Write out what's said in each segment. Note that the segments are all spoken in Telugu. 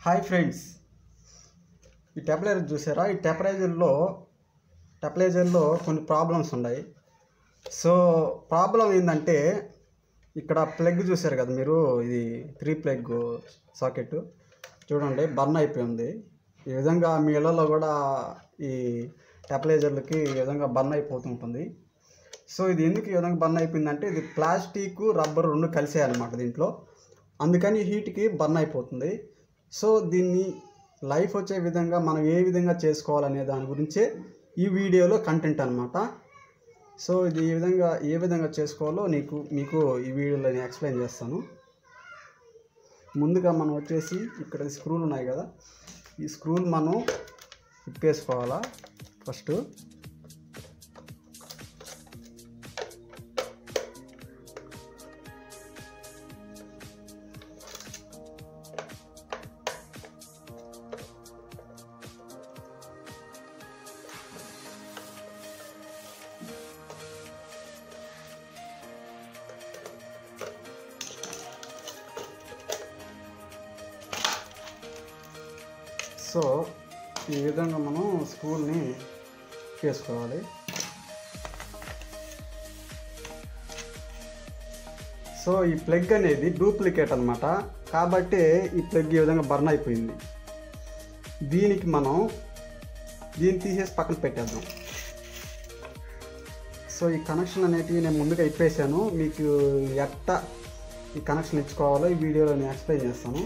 హాయ్ ఫ్రెండ్స్ ఈ టెంపరేచర్ చూసారా ఈ టెంపరేచర్లో టెంపరేచర్లో కొన్ని ప్రాబ్లమ్స్ ఉన్నాయి సో ప్రాబ్లం ఏంటంటే ఇక్కడ ప్లగ్ చూసారు కదా మీరు ఇది త్రీ ప్లగ్ సాకెట్ చూడండి బర్న్ అయిపోయి ఉంది ఈ విధంగా మీ ఇళ్ళలో కూడా ఈ టెంపరేచర్లకి ఈ విధంగా బర్న్ అయిపోతుంటుంది సో ఇది ఎందుకు ఈ విధంగా బర్న్ అయిపోయిందంటే ఇది ప్లాస్టిక్ రబ్బర్ రెండు కలిసాయి అనమాట దీంట్లో అందుకని హీట్కి బర్న్ అయిపోతుంది సో దీన్ని లైఫ్ వచ్చే విధంగా మనం ఏ విధంగా చేసుకోవాలనే దాని గురించే ఈ వీడియోలో కంటెంట్ అనమాట సో ఇది ఈ విధంగా ఏ విధంగా చేసుకోవాలో నీకు మీకు ఈ వీడియోలో నేను ఎక్స్ప్లెయిన్ చేస్తాను ముందుగా మనం వచ్చేసి ఇక్కడ స్క్రూలు ఉన్నాయి కదా ఈ స్క్రూలు మనం ఇప్పేసుకోవాలా ఫస్ట్ సో ఈ విధంగా మనం స్క్రూల్ని చేసుకోవాలి సో ఈ ప్లగ్ అనేది డూప్లికేట్ అనమాట కాబట్టి ఈ ప్లగ్ ఈ విధంగా బర్న్ అయిపోయింది దీనికి మనం దీన్ని తీసేసి పక్కన పెట్టేద్దాం సో ఈ కనెక్షన్ అనేటివి నేను ముందుగా ఇప్పేసాను మీకు ఎట్ట ఈ కనెక్షన్ ఇచ్చుకోవాలో ఈ వీడియోలో నేను ఎక్స్ప్లెయిన్ చేస్తాను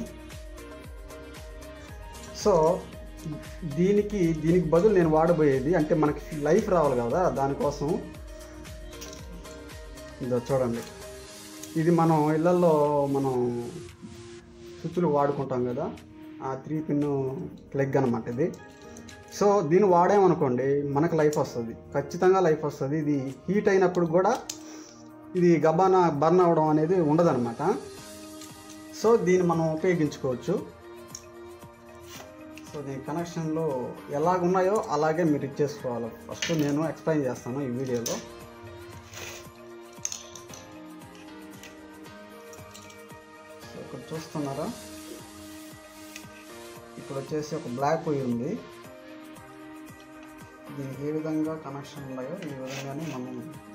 సో దీనికి దీనికి బదులు నేను వాడబోయేది అంటే మనకి లైఫ్ రావాలి కదా దానికోసం ఇదో చూడండి ఇది మనం ఇళ్ళల్లో మనం స్విచ్లు వాడుకుంటాం కదా ఆ త్రీ పిన్ ప్లగ్ అనమాట ఇది సో దీన్ని వాడామనుకోండి మనకు లైఫ్ వస్తుంది ఖచ్చితంగా లైఫ్ వస్తుంది ఇది హీట్ అయినప్పుడు కూడా ఇది గబాన బర్న్ అవ్వడం అనేది ఉండదన్నమాట సో దీన్ని మనం ఉపయోగించుకోవచ్చు సో దీని కనెక్షన్లో ఎలాగ ఉన్నాయో అలాగే మీరు ఇచ్చేసుకోవాలి ఫస్ట్ నేను ఎక్స్ప్లెయిన్ చేస్తాను ఈ వీడియోలో సో ఇక్కడ చూస్తున్నారా ఇక్కడ వచ్చేసి ఒక బ్లాక్ పోయి ఉంది దీనికి ఏ విధంగా కనెక్షన్ ఉన్నాయో ఈ విధంగానే మనం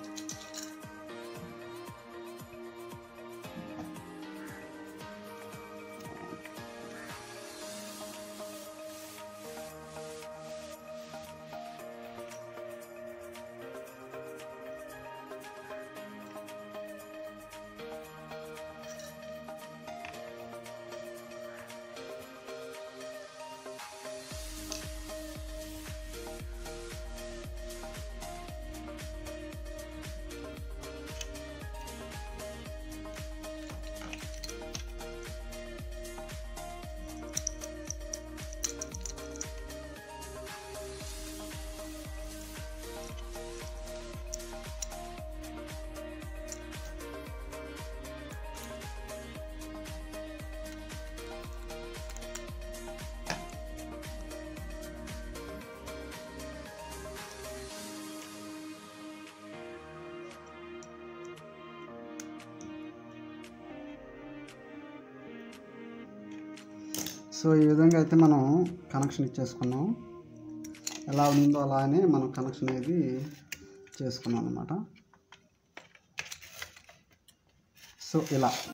సో ఈ విధంగా అయితే మనం కనెక్షన్ ఇచ్చేసుకున్నాం ఎలా ఉందో అలానే మనం కనెక్షన్ అనేది చేసుకున్నాం అనమాట సో ఇలా